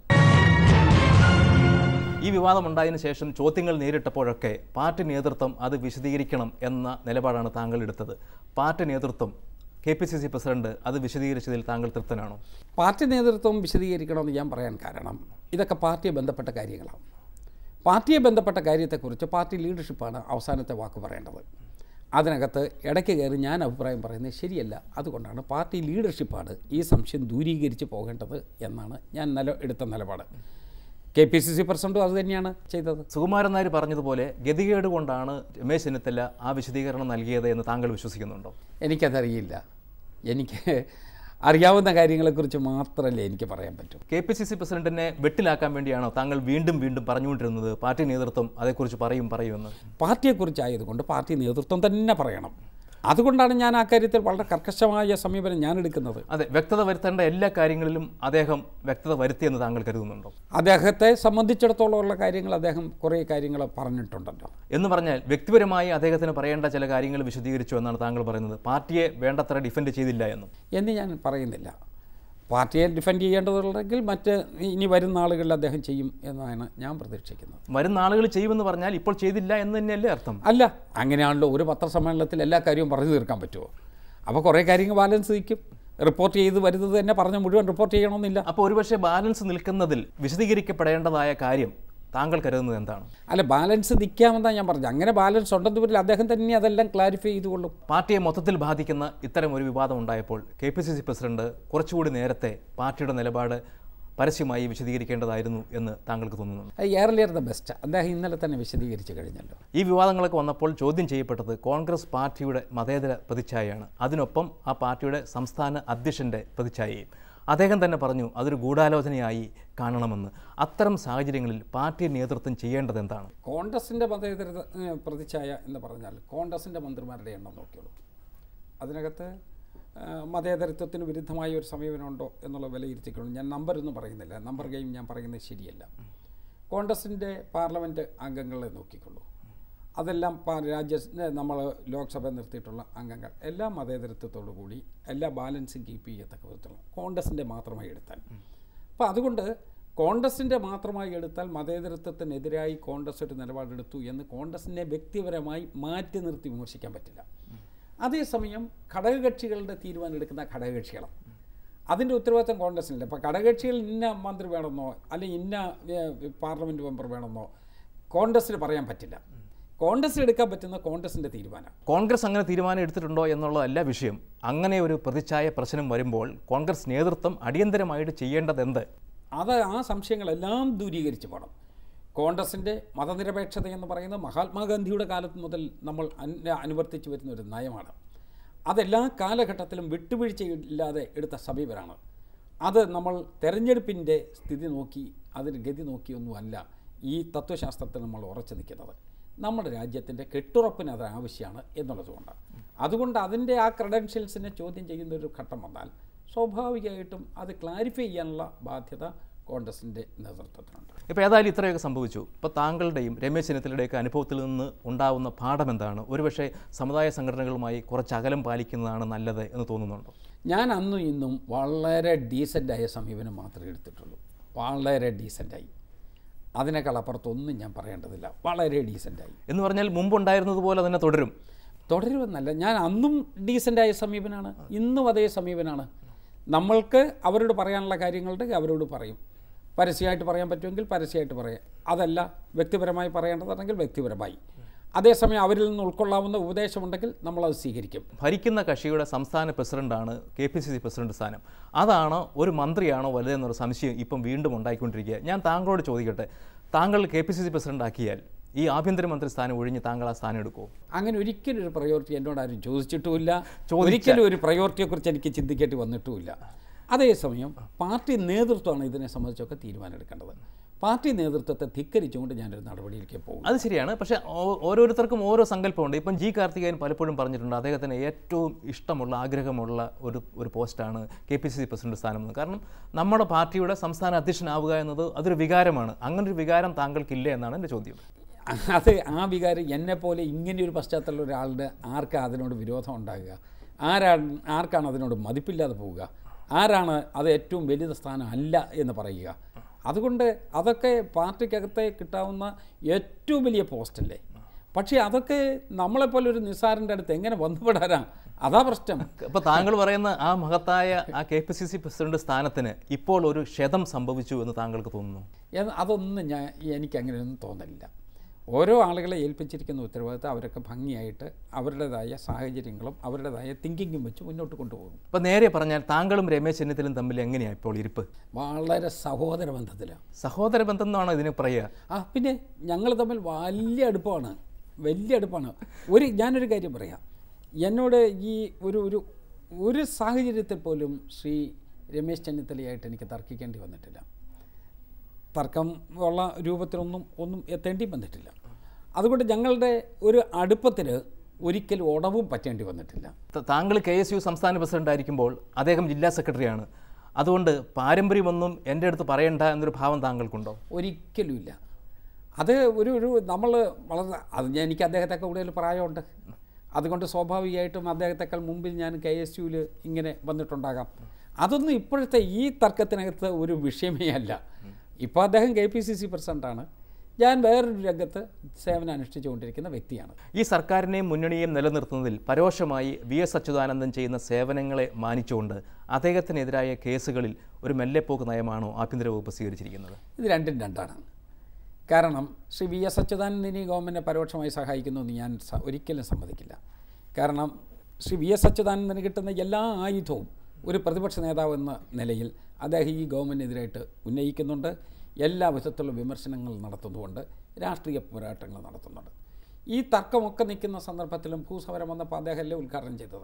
ഈ വിവാദം ഉണ്ടായതിനു ശേഷം ചോദ്യങ്ങൾ നേരിട്ടപ്പോഴൊക്കെ പാർട്ടി നേതൃത്വം അത് വിശദീകരിക്കണം എന്ന നിലപാടാണ് താങ്കൾ എടുത്തത് പാർട്ടി നേതൃത്വം K P C C president അത് വിശദീകരിച്ചതിൽ താങ്കൾ തൃപ്തനാണോ പാർട്ടി നേതൃത്വം വിശദീകരിക്കണമെന്ന് ഞാൻ പറയാൻ കാരണം ഇതൊക്കെ പാർട്ടിയെ ബന്ധപ്പെട്ട കാര്യങ്ങളാണ് പാർട്ടിയെ ബന്ധപ്പെട്ട കാര്യത്തെക്കുറിച്ച് പാർട്ടി ലീഡർഷിപ്പാണ് അവസാനത്തെ വാക്ക് പറയേണ്ടത് അതിനകത്ത് ഇടയ്ക്ക് കയറി ഞാൻ അഭിപ്രായം പറയുന്നത് ശരിയല്ല അതുകൊണ്ടാണ് പാർട്ടി ലീഡർഷിപ്പാണ് ഈ സംശയം ദൂരീകരിച്ച് പോകേണ്ടത് എന്നാണ് ഞാൻ നില എടുത്ത നിലപാട് കെ പി സി സി പ്രസിഡൻറ്റും അതുതന്നെയാണ് ചെയ്തത് സുകുമാരൻ നായർ പറഞ്ഞതുപോലെ ഗതികേട് കൊണ്ടാണ് രമേശ് ചെന്നിത്തല ആ വിശദീകരണം നൽകിയത് എന്ന് താങ്കൾ വിശ്വസിക്കുന്നുണ്ടോ എനിക്കതറിയില്ല എനിക്ക് അറിയാവുന്ന കാര്യങ്ങളെക്കുറിച്ച് മാത്രമല്ലേ എനിക്ക് പറയാൻ പറ്റൂ കെ പി സി സി പ്രസിഡന്റിനെ വെട്ടിലാക്കാൻ വേണ്ടിയാണോ താങ്കൾ വീണ്ടും വീണ്ടും പറഞ്ഞുകൊണ്ടിരുന്നത് പാർട്ടി നേതൃത്വം അതേക്കുറിച്ച് പറയും പറയുമെന്ന് പാർട്ടിയെക്കുറിച്ചായതുകൊണ്ട് പാർട്ടി നേതൃത്വം തന്നെ പറയണം അതുകൊണ്ടാണ് ഞാൻ ആ കാര്യത്തിൽ വളരെ കർക്കശമായ സമീപനം ഞാൻ എടുക്കുന്നത് അതെ വ്യക്തത വരുത്തേണ്ട എല്ലാ കാര്യങ്ങളിലും അദ്ദേഹം വ്യക്തത വരുത്തിയെന്ന് താങ്കൾ കരുതുന്നുണ്ടോ അദ്ദേഹത്തെ സംബന്ധിച്ചിടത്തോളം ഉള്ള കാര്യങ്ങൾ അദ്ദേഹം കുറേ കാര്യങ്ങൾ പറഞ്ഞിട്ടുണ്ടല്ലോ എന്ന് പറഞ്ഞാൽ വ്യക്തിപരമായി അദ്ദേഹത്തിന് പറയേണ്ട ചില കാര്യങ്ങൾ വിശദീകരിച്ചു എന്നാണ് താങ്കൾ പറയുന്നത് പാർട്ടിയെ വേണ്ടത്ര ഡിഫെൻഡ് ചെയ്തില്ല എന്നും എന്ന് ഞാൻ പറയുന്നില്ല പാർട്ടിയെ ഡിഫെൻഡ് ചെയ്യേണ്ടതുണ്ടെങ്കിൽ മറ്റ് ഇനി വരുന്ന ആളുകളിൽ അദ്ദേഹം ചെയ്യും എന്നാണ് ഞാൻ പ്രതീക്ഷിക്കുന്നത് വരുന്ന ആളുകൾ ചെയ്യുമെന്ന് പറഞ്ഞാൽ ഇപ്പോൾ ചെയ്തില്ല എന്ന് തന്നെയല്ലേ അർത്ഥം അല്ല അങ്ങനെയാണല്ലോ ഒരു പത്രസമ്മേളനത്തിൽ എല്ലാ കാര്യവും പറഞ്ഞു തീർക്കാൻ പറ്റുമോ അപ്പോൾ കുറേ കാര്യങ്ങൾ ബാലൻസ് നിൽക്കും റിപ്പോർട്ട് ചെയ്ത് വരുന്നത് തന്നെ പറഞ്ഞ മുഴുവൻ റിപ്പോർട്ട് ചെയ്യണമെന്നില്ല അപ്പോൾ ഒരുപക്ഷെ ബാലൻസ് നിൽക്കുന്നതിൽ വിശദീകരിക്കപ്പെടേണ്ടതായ കാര്യം താങ്കൾ കരുതുന്നത് എന്താണ് അല്ല ബാലൻസ് നിൽക്കാമെന്നാണ് ഞാൻ പറഞ്ഞത് അങ്ങനെ ബാലൻസ് ഉണ്ടെന്ന് വരില്ല അദ്ദേഹം തന്നെ അതെല്ലാം ക്ലാരിഫൈ ചെയ്തുകൊള്ളും പാർട്ടിയെ മൊത്തത്തിൽ ബാധിക്കുന്ന ഇത്തരം ഒരു വിവാദം ഉണ്ടായപ്പോൾ K P C C president കുറച്ചുകൂടി നേരത്തെ പാർട്ടിയുടെ നിലപാട് പരസ്യമായി വിശദീകരിക്കേണ്ടതായിരുന്നു എന്ന് താങ്കൾക്ക് തോന്നുന്നു എയർലിയർ ദ ബെസ്റ്റ് അദ്ദേഹം ഇന്നലെ തന്നെ വിശദീകരിച്ച് കഴിഞ്ഞല്ലോ ഈ വിവാദങ്ങളൊക്കെ വന്നപ്പോൾ ചോദ്യം ചെയ്യപ്പെട്ടത് കോൺഗ്രസ് പാർട്ടിയുടെ മതേതര പ്രതിച്ഛായയാണ് അതിനൊപ്പം ആ പാർട്ടിയുടെ സംസ്ഥാന അധ്യക്ഷൻ്റെ പ്രതിച്ഛായയും അദ്ദേഹം തന്നെ പറഞ്ഞു അതൊരു ഗൂഢാലോചനയായി കാണണമെന്ന് അത്തരം സാഹചര്യങ്ങളിൽ പാർട്ടി നേതൃത്വം ചെയ്യേണ്ടത് എന്താണ് കോൺഗ്രസിൻ്റെ മതേതര ഏഹ്, പ്രതിച്ഛായ എന്ന് പറഞ്ഞാൽ കോൺഗ്രസിൻ്റെ മന്ത്രിമാരുടെ എണ്ണം നോക്കിയോളൂ അതിനകത്ത് ഏഹ്, മതേതരത്വത്തിന് വിരുദ്ധമായ ഒരു സമീപനമുണ്ടോ എന്നുള്ള വിലയിരുത്തിക്കൊണ്ട് ഞാൻ നമ്പരൊന്നും പറയുന്നില്ല നമ്പർ ഗെയിം ഞാൻ പറയുന്നത് ശരിയല്ല കോൺഗ്രസിൻ്റെ പാർലമെൻറ്റ് അംഗങ്ങളെ നോക്കിക്കൊള്ളൂ അതെല്ലാം പാ- രാജ്യ നമ്മൾ ലോക്സഭ നിർത്തിയിട്ടുള്ള അംഗങ്ങൾ എല്ലാം മതേതരത്വത്തോടു കൂടി എല്ലാ ബാലൻസും കീപ്പ് ചെയ്യത്തക്ക വിധത്തിലുള്ള കോൺഗ്രസിൻ്റെ മാത്രമായി എടുത്താൽ അപ്പോൾ അതുകൊണ്ട് കോൺഗ്രസിൻ്റെ മാത്രമായി എടുത്താൽ മതേതരത്വത്തിനെതിരായി കോൺഗ്രസ് ഒരു നിലപാടെടുത്തു എന്ന് കോൺഗ്രസിനെ വ്യക്തിപരമായി മാറ്റി നിർത്തി വിമർശിക്കാൻ പറ്റില്ല അതേസമയം ഘടകകക്ഷികളുടെ തീരുമാനം എടുക്കുന്ന ഘടകകക്ഷികളാണ് അതിൻ്റെ ഉത്തരവാദിത്തം കോൺഗ്രസിനില്ല ഇപ്പോൾ ഘടകകക്ഷികൾ ഇന്ന മന്ത്രി വേണമെന്നോ അല്ലെങ്കിൽ ഇന്ന ഏഹ്, പാർലമെൻറ്റ് മെമ്പർ വേണമെന്നോ കോൺഗ്രസ്സിന് പറയാൻ പറ്റില്ല കോൺഗ്രസ്സിന് എടുക്കാൻ പറ്റുന്ന കോൺഗ്രസിൻ്റെ തീരുമാനം കോൺഗ്രസ് അങ്ങനെ തീരുമാനം എടുത്തിട്ടുണ്ടോ എന്നുള്ളതല്ല വിഷയം അങ്ങനെ ഒരു പ്രതിച്ഛായ പ്രശ്നം വരുമ്പോൾ കോൺഗ്രസ് നേതൃത്വം അടിയന്തരമായിട്ട് ചെയ്യേണ്ടത് എന്ത് അത് ആ സംശയങ്ങളെല്ലാം ദൂരീകരിച്ച് പോകണം കോൺഗ്രസിൻ്റെ മതനിരപേക്ഷത എന്ന് പറയുന്നത് മഹാത്മാഗാന്ധിയുടെ കാലത്ത് മുതൽ നമ്മൾ അന് അനുവർത്തിച്ച് വരുന്ന ഒരു നയമാണ് അതെല്ലാ കാലഘട്ടത്തിലും വിട്ടുവീഴ്ചയില്ലാതെ എടുത്ത സമീപനമാണ് അത് നമ്മൾ തെരഞ്ഞെടുപ്പിൻ്റെ സ്ഥിതി നോക്കി അതിന് ഗതി നോക്കിയൊന്നുമല്ല ഈ തത്വശാസ്ത്രത്തിൽ നമ്മൾ ഉറച്ചു നിൽക്കുന്നത് നമ്മുടെ രാജ്യത്തിൻ്റെ കെട്ടുറപ്പിന് അത് ആവശ്യമാണ് എന്നുള്ളതുകൊണ്ടാണ് അതുകൊണ്ട് അതിൻ്റെ ആ ക്രെഡൻഷ്യൽസിനെ ചോദ്യം ചെയ്യുന്ന ഒരു ഘട്ടം വന്നാൽ സ്വാഭാവികമായിട്ടും അത് ക്ലാരിഫൈ ചെയ്യാനുള്ള ബാധ്യത കോൺഗ്രസിൻ്റെ നേതൃത്വത്തിനുണ്ട് ഇപ്പോൾ ഏതായാലും ഇത്രയൊക്കെ സംഭവിച്ചു ഇപ്പോൾ താങ്കളുടെയും രമേശ് ചെന്നിത്തലയുടെയൊക്കെ അനുഭവത്തിൽ നിന്ന് ഉണ്ടാവുന്ന പാഠം എന്താണ് ഒരുപക്ഷെ സമുദായ സംഘടനകളുമായി കുറച്ച് അകലം പാലിക്കുന്നതാണ് നല്ലത് എന്ന് തോന്നുന്നുണ്ടോ ഞാൻ അന്നും ഇന്നും വളരെ ഡീസൻ്റായ സമീപനം മാത്രമേ എടുത്തിട്ടുള്ളൂ വളരെ ഡീസൻ്റായി അതിനേക്കാൾ അപ്പുറത്തൊന്നും ഞാൻ പറയേണ്ടതില്ല വളരെ ഡീസൻ്റായി എന്ന് പറഞ്ഞാൽ മുമ്പുണ്ടായിരുന്നത് പോലെ തന്നെ തുടരും തുടരുമെന്നല്ല ഞാൻ അന്നും ഡീസൻ്റായ സമീപനാണ് ഇന്നും അതേ സമീപനാണ് നമ്മൾക്ക് അവരോട് പറയാനുള്ള കാര്യങ്ങളുണ്ടെങ്കിൽ അവരോട് പറയും പരസ്യമായിട്ട് പറയാൻ പറ്റുമെങ്കിൽ പരസ്യമായിട്ട് പറയാം അതല്ല വ്യക്തിപരമായി പറയേണ്ടതാണെങ്കിൽ വ്യക്തിപരമായി അതേസമയം അവരിൽ നിന്ന് ഉൾക്കൊള്ളാവുന്ന ഉപദേശമുണ്ടെങ്കിൽ നമ്മളത് സ്വീകരിക്കും ഭരിക്കുന്ന കക്ഷിയുടെ സംസ്ഥാന പ്രസിഡന്റാണ് K P C C president സ്ഥാനം അതാണ് ഒരു മന്ത്രിയാണോ വലുതെന്നൊരു സംശയം ഇപ്പം വീണ്ടും ഉണ്ടായിക്കൊണ്ടിരിക്കുക ഞാൻ താങ്കളോട് ചോദിക്കട്ടെ താങ്കൾ K P C C president ആക്കിയാൽ ഈ ആഭ്യന്തരമന്ത്രി സ്ഥാനം ഒഴിഞ്ഞ് താങ്കൾ ആ സ്ഥാനം എടുക്കുമോ അങ്ങനെ ഒരിക്കലും ഒരു പ്രയോറിറ്റി എന്നോട് ആരും ചോദിച്ചിട്ടുമില്ല ചോദിച്ച- ഒരിക്കലും ഒരു പ്രയോറിറ്റിയെക്കുറിച്ച് എനിക്ക് ചിന്തിക്കേണ്ടി വന്നിട്ടുമില്ല അതേസമയം പാർട്ടി നേതൃത്വമാണ് ഇതിനെ സംബന്ധിച്ചൊക്കെ തീരുമാനം എടുക്കേണ്ടത് പാർട്ടി നേതൃത്വത്തെ ധിക്കരിച്ചുകൊണ്ട് ഞാനൊരു നടപടിയിലേക്ക് പോകും അത് ശരിയാണ് പക്ഷേ ഓ- ഓരോരുത്തർക്കും ഓരോ സങ്കല്പമുണ്ട് ഇപ്പം ജി കാർത്തികേയൻ പലപ്പോഴും പറഞ്ഞിട്ടുണ്ട് അദ്ദേഹത്തിന് ഏറ്റവും ഇഷ്ടമുള്ള ആഗ്രഹമുള്ള ഒരു ഒരു പോസ്റ്റാണ് K P C C president സ്ഥാനം എന്ന് കാരണം നമ്മുടെ പാർട്ടിയുടെ സംസ്ഥാന അധ്യക്ഷനാവുക എന്നത് അതൊരു വികാരമാണ് അങ്ങനെ ഒരു വികാരം താങ്കൾക്കില്ല എന്നാണ് എൻ്റെ ചോദ്യം അത് ആ വികാരം എന്നെപ്പോലെ ഇങ്ങനെയൊരു പശ്ചാത്തലമുള്ള ഒരാളുടെ ആർക്കാണ് അതിനോട് വിരോധം ഉണ്ടാകുക ആരാണ് ആർക്കാണ് അതിനോട് മതിപ്പില്ലാതെ പോവുക ആരാണ് അത് ഏറ്റവും വലിയ സ്ഥാനം അല്ല എന്ന് പറയുക അതുകൊണ്ട് അതൊക്കെ പാർട്ടിക്കകത്തെ കിട്ടാവുന്ന ഏറ്റവും വലിയ പോസ്റ്റല്ലേ പക്ഷേ അതൊക്കെ നമ്മളെപ്പോലെ ഒരു നിസ്സാരൻ്റെ അടുത്ത് എങ്ങനെ ബന്ധപ്പെടാനാ അതാ പ്രശ്നം അപ്പോൾ താങ്കൾ പറയുന്ന ആ മഹത്തായ ആ K P C C president സ്ഥാനത്തിന് ഇപ്പോൾ ഒരു ക്ഷതം സംഭവിച്ചു എന്ന് താങ്കൾക്ക് തോന്നുന്നു എന്ന് അതൊന്നും ഞാൻ എനിക്ക് അങ്ങനെയൊന്നും തോന്നലില്ല ഓരോ ആളുകളെ ഏൽപ്പിച്ചിരിക്കുന്ന ഉത്തരവാദിത്തം അവരൊക്കെ ഭംഗിയായിട്ട് അവരുടേതായ സാഹചര്യങ്ങളും അവരുടേതായ തിങ്കിങ്ങും വെച്ച് മുന്നോട്ട് കൊണ്ടുപോകും അപ്പോൾ നേരെ പറഞ്ഞാൽ താങ്കളും രമേശ് ചെന്നിത്തലും തമ്മിൽ എങ്ങനെയാണ് ഇപ്പോൾ ഇരിപ്പ് വളരെ സഹോദര ബന്ധത്തിലാണ് സഹോദര ബന്ധം എന്നാണോ ഇതിന് പറയുക ആ പിന്നെ ഞങ്ങൾ തമ്മിൽ വലിയ അടുപ്പമാണ് വലിയ അടുപ്പമാണ് ഒരു ഞാനൊരു കാര്യം പറയാം എന്നോട് ഈ ഒരു ഒരു ഒരു സാഹചര്യത്തിൽ പോലും ശ്രീ രമേശ് ചെന്നിത്തലയായിട്ട് എനിക്ക് തർക്കിക്കേണ്ടി വന്നിട്ടില്ല തർക്കം ഉള്ള രൂപത്തിലൊന്നും ഒന്നും എത്തേണ്ടി വന്നിട്ടില്ല അതുകൊണ്ട് ഞങ്ങളുടെ ഒരു അടുപ്പത്തിന് ഒരിക്കലും ഉടവും പറ്റേണ്ടി വന്നിട്ടില്ല ത- താങ്കൾ കെ എസ് യു സംസ്ഥാന പ്രസിഡന്റ് ആയിരിക്കുമ്പോൾ അദ്ദേഹം ജില്ലാ സെക്രട്ടറിയാണ് അതുകൊണ്ട് പാരമ്പര്യമൊന്നും എൻ്റെ അടുത്ത് പറയണ്ട എന്നൊരു ഭാവം താങ്കൾക്കുണ്ടോ ഒരിക്കലുമില്ല അത് ഒരു ഒരു നമ്മൾ വളരെ അത് ഞാൻ എനിക്ക് അദ്ദേഹത്തെക്കാൾ കൂടുതൽ പ്രായമുണ്ട് അതുകൊണ്ട് സ്വാഭാവികമായിട്ടും അദ്ദേഹത്തെക്കാൾ മുമ്പിൽ ഞാൻ കെ എസ് യുവിൽ ഇങ്ങനെ വന്നിട്ടുണ്ടാകാം അതൊന്നും ഇപ്പോഴത്തെ ഈ തർക്കത്തിനകത്ത് ഒരു വിഷയമേ അല്ല ഇപ്പോൾ അദ്ദേഹം കെ പി സി സി പ്രസിഡൻ്റാണ് ഞാൻ വേറൊരു രംഗത്ത് സേവനം അനുഷ്ഠിച്ചുകൊണ്ടിരിക്കുന്ന വ്യക്തിയാണ് ഈ സർക്കാരിനെയും മുന്നണിയെയും നിലനിർത്തുന്നതിൽ പരോക്ഷമായി വി എസ് അച്യുതാനന്ദൻ ചെയ്യുന്ന സേവനങ്ങളെ മാനിച്ചുകൊണ്ട് അദ്ദേഹത്തിനെതിരായ കേസുകളിൽ ഒരു മെല്ലെപ്പോക്ക് നയമാണോ ആഭ്യന്തര വകുപ്പ് സ്വീകരിച്ചിരിക്കുന്നത് ഇത് രണ്ടും രണ്ടാണ് കാരണം ശ്രീ വി എസ് അച്യുതാനന്ദൻ ഈ ഗവൺമെൻറ്റിനെ പരോക്ഷമായി സഹായിക്കുന്നു എന്ന് ഞാൻ സ- ഒരിക്കലും സമ്മതിക്കില്ല കാരണം ശ്രീ വി എസ് അച്യുതാനന്ദന് കിട്ടുന്ന എല്ലാ ആയുധവും ഒരു പ്രതിപക്ഷ നേതാവ് എന്ന നിലയിൽ അദ്ദേഹം ഈ ഗവൺമെൻറ്റിനെതിരായിട്ട് ഉന്നയിക്കുന്നുണ്ട് എല്ലാ വിധത്തിലുള്ള വിമർശനങ്ങൾ നടത്തുന്നുകൊണ്ട് രാഷ്ട്രീയ പോരാട്ടങ്ങൾ നടത്തുന്നുണ്ട് ഈ തർക്കമൊക്കെ നിൽക്കുന്ന സന്ദർഭത്തിലും ഭൂസമരം വന്നപ്പോൾ അദ്ദേഹമല്ലേ ഉദ്ഘാടനം ചെയ്തത്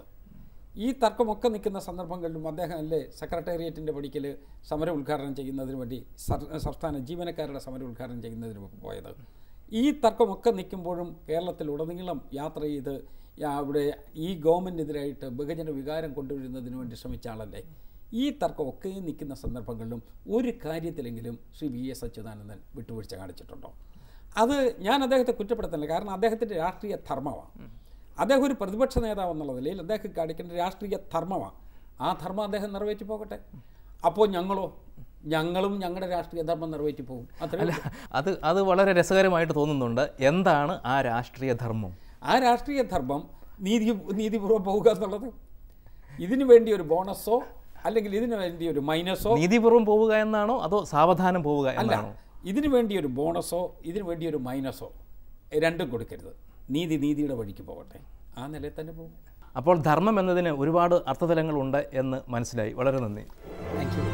ഈ തർക്കമൊക്കെ നിൽക്കുന്ന സന്ദർഭങ്ങളിലും അദ്ദേഹം അല്ലേ സെക്രട്ടേറിയറ്റിൻ്റെ പടിക്കൽ സമരം ഉദ്ഘാടനം ചെയ്യുന്നതിന് വേണ്ടി സർ- സംസ്ഥാന ജീവനക്കാരുടെ സമരം ഉദ്ഘാടനം ചെയ്യുന്നതിന് പോയത് ഈ തർക്കമൊക്കെ നിൽക്കുമ്പോഴും കേരളത്തിലുടനീളം യാത്ര ചെയ്ത് യാ- അവിടെ ഈ ഗവൺമെൻറ്റിനെതിരായിട്ട് ബഹുജന വികാരം കൊണ്ടുവരുന്നതിന് വേണ്ടി ശ്രമിച്ച ആളല്ലേ ഈ തർക്കമൊക്കെ നിൽക്കുന്ന സന്ദർഭങ്ങളിലും ഒരു കാര്യത്തിലെങ്കിലും ശ്രീ വി എസ് അച്യുതാനന്ദൻ വിട്ടുവീഴ്ച കാണിച്ചിട്ടുണ്ടോ അത് ഞാൻ അദ്ദേഹത്തെ കുറ്റപ്പെടുത്തുന്നില്ല കാരണം അദ്ദേഹത്തിൻ്റെ രാഷ്ട്രീയ ധർമ്മമാണ് അദ്ദേഹം ഒരു പ്രതിപക്ഷ നേതാവ് എന്നുള്ള നിലയിൽ അദ്ദേഹം കാണിക്കേണ്ട രാഷ്ട്രീയ ധർമ്മമാണ് ആ ധർമ്മം അദ്ദേഹം നിറവേറ്റി പോകട്ടെ അപ്പോൾ ഞങ്ങളോ ഞങ്ങളും ഞങ്ങളുടെ രാഷ്ട്രീയ ധർമ്മം നിറവേറ്റി പോകും അത്രേ അല്ല അത് അത് വളരെ രസകരമായിട്ട് തോന്നുന്നുണ്ട് എന്താണ് ആ രാഷ്ട്രീയ ധർമ്മം ആ രാഷ്ട്രീയ ധർമ്മം നീതി നീതിപൂർവ്വം പോവുക എന്നുള്ളത് ഇതിനു വേണ്ടി ഒരു ബോണസോ അല്ലെങ്കിൽ ഇതിനു വേണ്ടി ഒരു മൈനസോ നീതിപൂർവ്വം പോവുക എന്നാണോ അതോ സാവധാനം പോവുക അല്ല എന്നാണോ ഇതിനു വേണ്ടി ഒരു ബോണസോ ഇതിനു വേണ്ടി ഒരു മൈനസോ രണ്ടും കൊടുക്കരുത് നീതി നീതിയുടെ വഴിക്ക് പോകട്ടെ ആ നിലയിൽ തന്നെ പോകും അപ്പോൾ ധർമ്മം എന്നതിന് ഒരുപാട് അർത്ഥതലങ്ങളുണ്ട് എന്ന് മനസ്സിലായി വളരെ നന്ദി താങ്ക് യു